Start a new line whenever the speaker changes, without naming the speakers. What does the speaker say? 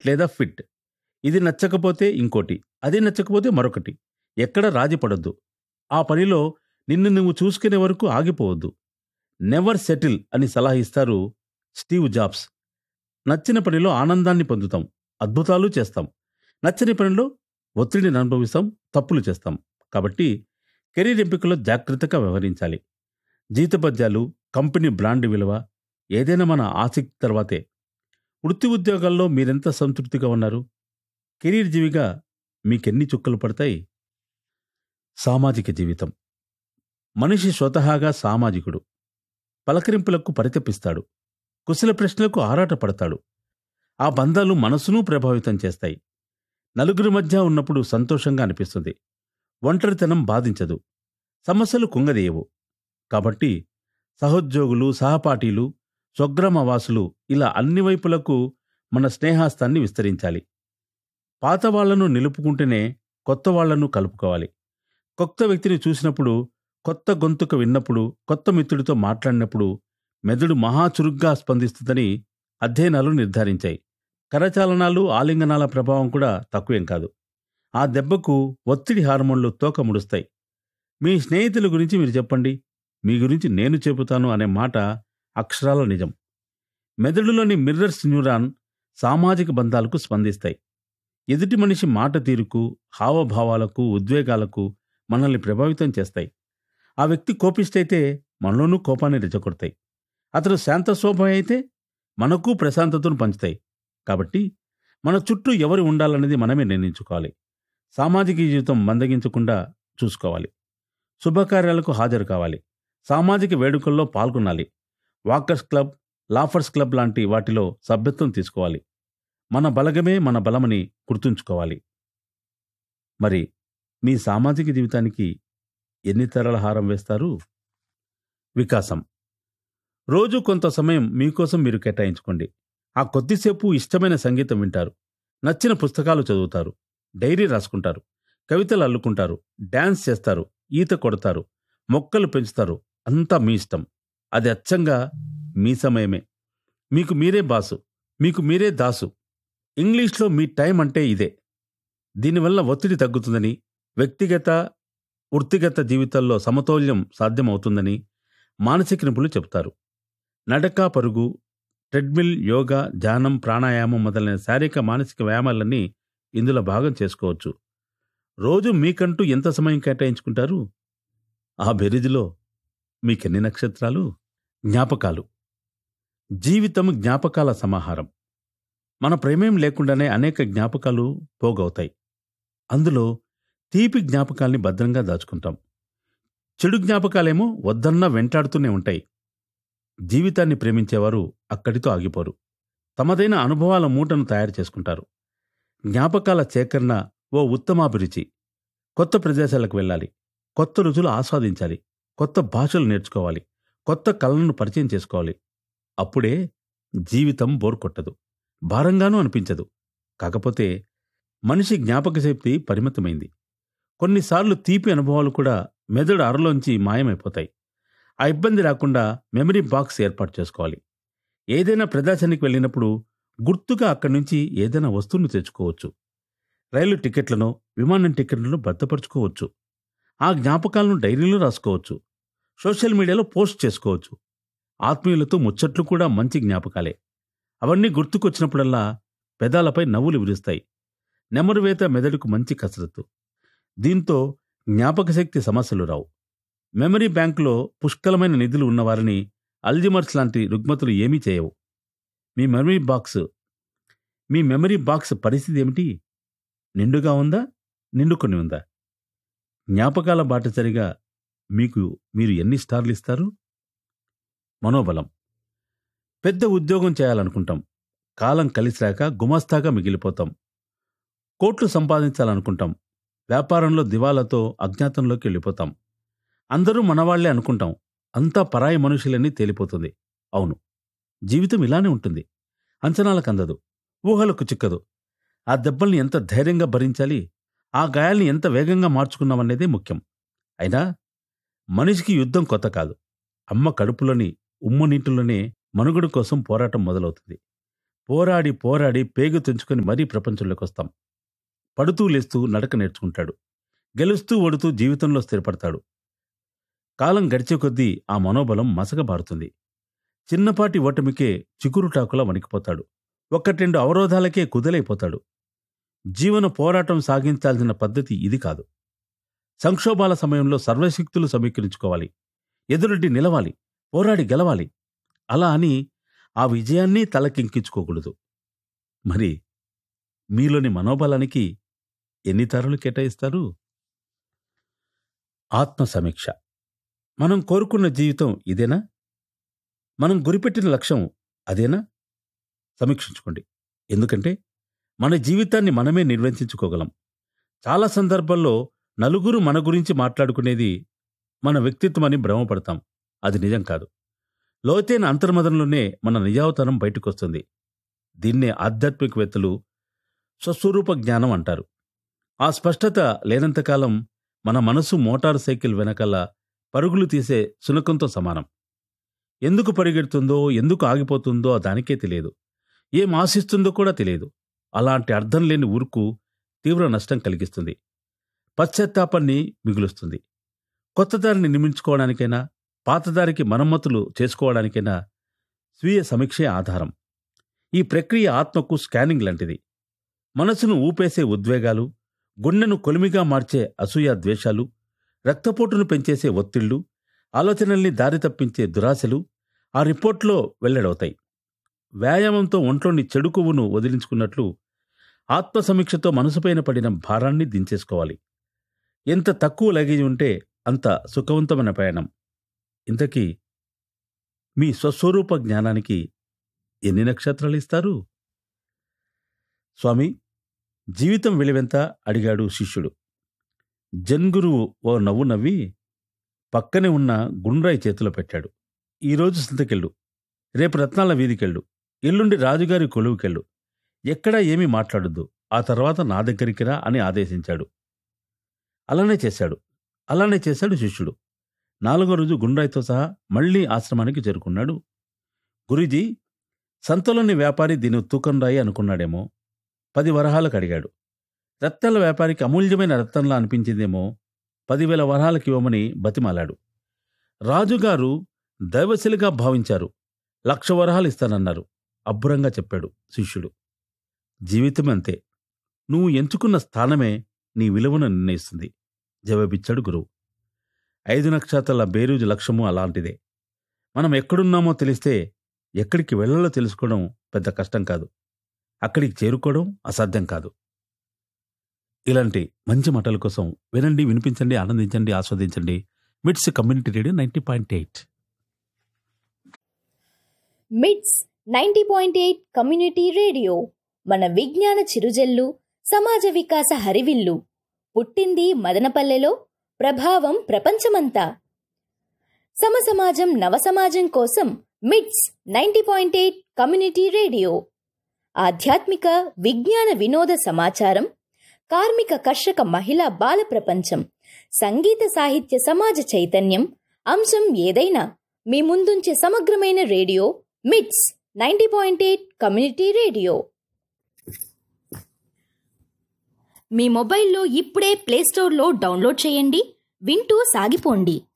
లేదా ఫిట్ ఇది నచ్చకపోతే ఇంకోటి అది నచ్చకపోతే మరొకటి ఎక్కడ రాజీ పడొద్దు ఆ పనిలో నిన్ను నువ్వు చూసుకునే వరకు ఆగిపోవద్దు నెవర్ సెటిల్ అని సలహా ఇస్తారు స్టీవ్ జాబ్స్ నచ్చిన పనిలో ఆనందాన్ని పొందుతాం అద్భుతాలు చేస్తాం నచ్చని పనిలో ఒత్తిడిని అనుభవిస్తాం తప్పులు చేస్తాం కాబట్టి కెరీర్ ఎంపికలో జాగ్రత్తగా వ్యవహరించాలి జీతపద్యాలు కంపెనీ బ్రాండ్ విలువ ఏదైనా మన ఆసక్తి తర్వాతే వృత్తి ఉద్యోగాల్లో మీరెంత సంతృప్తిగా ఉన్నారు కెరీర్ జీవిగా మీకెన్ని చుక్కలు పడతాయి సామాజిక జీవితం మనిషి స్వతహాగా సామాజికుడు పలకరింపులకు పరితపిస్తాడు కుశల ప్రశ్నలకు ఆరాటపడతాడు ఆ బంధాలు మనసును ప్రభావితం చేస్తాయి నలుగురి మధ్య ఉన్నప్పుడు సంతోషంగా అనిపిస్తుంది ఒంటరితనం బాధించదు సమస్యలు కుంగదీయవు కాబట్టి సహోద్యోగులు సహపాఠీలు స్వగ్రామవాసులు ఇలా అన్ని వైపులకు మన స్నేహాస్తాన్ని విస్తరించాలి పాత వాళ్లను నిలుపుకుంటేనే కొత్త వాళ్లను కలుపుకోవాలి కొత్త వ్యక్తిని చూసినప్పుడు కొత్త గొంతుక విన్నప్పుడు కొత్త మిత్రుడితో మాట్లాడినప్పుడు మెదడు మహాచురుగ్గా స్పందిస్తుందని అధ్యయనాలు నిర్ధారించాయి కరచాలనాలు ఆలింగనాల ప్రభావం కూడా తక్కువేం కాదు ఆ దెబ్బకు ఒత్తిడి హార్మోన్లు తోక ముడుస్తాయి మీ స్నేహితుల గురించి మీరు చెప్పండి మీ గురించి నేను చెబుతాను అనే మాట అక్షరాల నిజం మెదడులోని మిర్రర్స్ న్యూరాన్ సామాజిక బంధాలకు స్పందిస్తాయి ఎదుటి మనిషి మాట తీరుకు హావభావాలకు ఉద్వేగాలకు మనల్ని ప్రభావితం చేస్తాయి ఆ వ్యక్తి కోపిష్టైతే మనలోనూ కోపాన్ని రెచ్చగొడతాయి అతడు శాంత స్వభావం అయితే మనకు ప్రశాంతతను పంచుతాయి కాబట్టి మన చుట్టూ ఎవరు ఉండాలనేది మనమే నిర్ణయించుకోవాలి సామాజిక జీవితం మందగించకుండా చూసుకోవాలి శుభకార్యాలకు హాజరు కావాలి సామాజిక వేడుకల్లో పాల్గొనాలి వాకర్స్ క్లబ్ లాఫర్స్ క్లబ్ లాంటి వాటిలో సభ్యత్వం తీసుకోవాలి మన బలగమే మన బలమని గుర్తుంచుకోవాలి మరి మీ సామాజిక జీవితానికి ఎన్ని తరాల హారం వేస్తారు వికాసం రోజు కొంత సమయం మీకోసం మీరు కేటాయించుకోండి ఆ కొద్దిసేపు ఇష్టమైన సంగీతం వింటారు నచ్చిన పుస్తకాలు చదువుతారు డైరీ రాసుకుంటారు కవితలు అల్లుకుంటారు డాన్స్ చేస్తారు ఈత కొడతారు మొక్కలు పెంచుతారు అంతా మీ ఇష్టం అది అచ్చంగా మీ సమయమే మీకు మీరే బాసు మీకు మీరే దాసు ఇంగ్లీష్లో మీ టైం అంటే ఇదే దీనివల్ల ఒత్తిడి తగ్గుతుందని వ్యక్తిగత వృత్తిగత జీవితాల్లో సమతౌల్యం సాధ్యమవుతుందని మానసిక నిపుణులు చెబుతారు నడక పరుగు ట్రెడ్మిల్ యోగా ధ్యానం ప్రాణాయామం మొదలైన శారీరక మానసిక వ్యాయామాలన్నీ ఇందులో భాగం చేసుకోవచ్చు రోజు మీకంటూ ఎంత సమయం కేటాయించుకుంటారు ఆ బెరిజిలో మీకెన్ని నక్షత్రాలు జ్ఞాపకాలు జీవితం జ్ఞాపకాల సమాహారం మన ప్రేమేం లేకుండానే అనేక జ్ఞాపకాలు పోగవుతాయి అందులో తీపి జ్ఞాపకాల్ని భద్రంగా దాచుకుంటాం చెడు జ్ఞాపకాలేమో వద్దన్నా వెంటాడుతూనే ఉంటాయి జీవితాన్ని ప్రేమించేవారు అక్కడితో ఆగిపోరు తమదైన అనుభవాల మూటను తయారు చేసుకుంటారు జ్ఞాపకాల సేకరణ ఓ ఉత్తమాభిరుచి కొత్త ప్రదేశాలకు వెళ్ళాలి కొత్త రుచులు ఆస్వాదించాలి కొత్త భాషలు నేర్చుకోవాలి కొత్త కళలను పరిచయం చేసుకోవాలి అప్పుడే జీవితం బోర్ కొట్టదు భారంగానూ అనిపించదు కాకపోతే మనిషి జ్ఞాపక శక్తి పరిమితమైంది కొన్నిసార్లు తీపి అనుభవాలు కూడా మెదడు అరలోంచి మాయమైపోతాయి ఆ ఇబ్బంది రాకుండా మెమరీ బాక్స్ ఏర్పాటు చేసుకోవాలి ఏదైనా ప్రదేశానికి వెళ్ళినప్పుడు గుర్తుగా అక్కడి నుంచి ఏదైనా వస్తువును తెచ్చుకోవచ్చు రైలు టికెట్లను విమానం టికెట్లను భద్రపరుచుకోవచ్చు ఆ జ్ఞాపకాలను డైరీలో రాసుకోవచ్చు సోషల్ మీడియాలో పోస్ట్ చేసుకోవచ్చు ఆత్మీయులతో ముచ్చట్లు కూడా మంచి జ్ఞాపకాలే అవన్నీ గుర్తుకొచ్చినప్పుడల్లా పెదాలపై నవ్వులు విరుస్తాయి నెమరువేత మెదడుకు మంచి కసరత్తు దీంతో జ్ఞాపకశక్తి సమస్యలు రావు మెమరీ బ్యాంకులో పుష్కలమైన నిధులు ఉన్నవారిని అల్జిమర్స్ లాంటి రుగ్మతులు ఏమీ చేయవు మీ మెమరీ బాక్స్ మీ మెమరీ బాక్స్ పరిస్థితి ఏమిటి నిండుగా ఉందా నిండుకొని ఉందా జ్ఞాపకాల బాటసరిగా మీకు మీరు ఎన్ని స్టార్లు ఇస్తారు మనోబలం పెద్ద ఉద్యోగం చేయాలనుకుంటాం కాలం కలిసిరాక గుమస్తాగా మిగిలిపోతాం కోట్లు సంపాదించాలనుకుంటాం వ్యాపారంలో దివాలాతో అజ్ఞాతంలోకి వెళ్ళిపోతాం అందరూ మనవాళ్లే అనుకుంటాం అంతా పరాయి మనుషులని తేలిపోతుంది అవును జీవితం ఇలానే ఉంటుంది అంచనాలకు అందదు ఊహలకు చిక్కదు ఆ దెబ్బల్ని ఎంత ధైర్యంగా భరించాలి ఆ గాయాల్ని ఎంత వేగంగా మార్చుకున్నామనేదే ముఖ్యం అయినా మనిషికి యుద్ధం కొత్త కాదు అమ్మ కడుపులోని ఉమ్మ నీటిలోనే మనుగడ కోసం పోరాటం మొదలవుతుంది పోరాడి పోరాడి పేగు తెంచుకొని మరీ ప్రపంచంలోకి వస్తాం పడుతూ లేస్తూ నడక నేర్చుకుంటాడు గెలుస్తూ ఓడుతూ జీవితంలో స్థిరపడతాడు కాలం గడిచే కొద్దీ ఆ మనోబలం మసకబారుతుంది చిన్నపాటి ఓటమికే చిగురుటాకులా వణికిపోతాడు ఒక్కటెండు అవరోధాలకే కుదలైపోతాడు జీవన పోరాటం సాగించాల్సిన పద్ధతి ఇది కాదు సంక్షోభాల సమయంలో సర్వశక్తులు సమీకరించుకోవాలి ఎదురొడ్డి నిలవాలి పోరాడి గెలవాలి అలా అని ఆ విజయాన్ని తలకెంకించుకోకూడదు మరి మీలోని మనోబలానికి ఎన్ని తరలు కేటాయిస్తారు ఆత్మ సమీక్ష మనం కోరుకున్న జీవితం ఇదేనా మనం గురిపెట్టిన లక్ష్యం అదేనా సమీక్షించుకోండి ఎందుకంటే మన జీవితాన్ని మనమే నిర్వచించుకోగలం చాలా సందర్భాల్లో నలుగురు మన గురించి మాట్లాడుకునేది మన వ్యక్తిత్వం అని భ్రమపడతాం అది నిజం కాదు లోతైన అంతర్మదంలోనే మన నిజావతరం బయటకొస్తుంది దీన్నే ఆధ్యాత్మికవేత్తలు స్వస్వరూప జ్ఞానం అంటారు ఆ స్పష్టత లేనంతకాలం మన మనసు మోటారు సైకిల్ వెనకాల పరుగులు తీసే శునకంతో సమానం ఎందుకు పరిగెడుతుందో ఎందుకు ఆగిపోతుందో దానికే తెలియదు ఏం ఆశిస్తుందో కూడా తెలియదు అలాంటి అర్థం లేని ఊరుకు తీవ్ర నష్టం కలిగిస్తుంది పశ్చాత్తాపాన్ని మిగులుస్తుంది కొత్త దారిని నిర్మించుకోవడానికైనా పాతదారికి మరమ్మతులు చేసుకోవడానికైనా స్వీయ సమీక్షే ఆధారం ఈ ప్రక్రియ ఆత్మకు స్కానింగ్ లాంటిది మనసును ఊపేసే ఉద్వేగాలు గుండెను కొలిమిగా మార్చే అసూయ ద్వేషాలు రక్తపోటును పెంచేసే ఒత్తిళ్లు ఆలోచనల్ని దారి తప్పించే దురాశలు ఆ రిపోర్ట్లో వెల్లడవుతాయి వ్యాయామంతో ఒంట్లోని చెడు కొవ్వును వదిలించుకున్నట్లు ఆత్మ సమీక్షతో మనసుపైన పడిన భారాన్ని దించేసుకోవాలి ఎంత తక్కువ లగేజ్ ఉంటే అంత సుఖవంతమైన ప్రయాణం ఇంతకీ మీ స్వస్వరూప జ్ఞానానికి ఎన్ని నక్షత్రాలు ఇస్తారు స్వామి జీవితం విలువెంత అడిగాడు శిష్యుడు జన్గురువు ఓ నవ్వు నవ్వి పక్కనే ఉన్న గుండ్రాయి చేతిలో పెట్టాడు ఈరోజు సంతకెళ్ళు రేపు రత్నాల వీధికెళ్ళు ఎల్లుండి రాజుగారి కొలువుకెళ్ళు ఎక్కడా ఏమీ మాట్లాడొద్దు ఆ తర్వాత నా దగ్గరికి రా అని ఆదేశించాడు అలానే చేశాడు అలానే చేశాడు శిష్యుడు నాలుగో రోజు గుండ్రాయితో సహా మళ్లీ ఆశ్రమానికి చేరుకున్నాడు గురూజీ సంతలోని వ్యాపారి దీని తూకం రాయి అనుకున్నాడేమో పది వరహాలకు అడిగాడు రత్నాల వ్యాపారికి అమూల్యమైన రత్నంలా అనిపించిందేమో పదివేల వరహాలకు ఇవ్వమని బతిమాలాడు రాజుగారు దైవశిలిగా భావించారు లక్ష వరహాలు ఇస్తానన్నారు అబ్బురంగా చెప్పాడు శిష్యుడు జీవితం అంతే నువ్వు ఎంచుకున్న స్థానమే నీ విలువను నిర్ణయిస్తుంది జవాబిచ్చాడు గురువు ఐదు నక్షత్రాల బేరూజు లక్ష్యము అలాంటిదే మనం ఎక్కడున్నామో తెలిస్తే ఎక్కడికి వెళ్ళాలో తెలుసుకోవడం పెద్ద కష్టం కాదు అక్కడికి చేరుకోవడం అసాధ్యం కాదు ఇలాంటి మంచి మాటల కోసం వినండి వినిపించండి ఆనందించండి ఆస్వాదించండి MITS community radio ninety point eight
MITS ninety point eight community radio మన విజ్ఞాన చిరుజల్లు సమాజ వికాస హరివిల్లు పుట్టింది మదనపల్లెలో ప్రభావం ప్రపంచమంతా సమసమాజం నవసమాజం కోసం MITS ninety point eight community radio ఆధ్యాత్మిక విజ్ఞాన వినోద సమాచారం కార్మిక కర్షక మహిళా బాల ప్రపంచం సంగీత సాహిత్య సమాజ చైతన్యం అంశం ఏదైనా మీ ముందుంచే సమగ్రమైన radio MITS ninety point eight community radio మీ మొబైల్లో ఇప్పుడే ప్లేస్టోర్లో డౌన్లోడ్ చేయండి వింటూ సాగిపోండి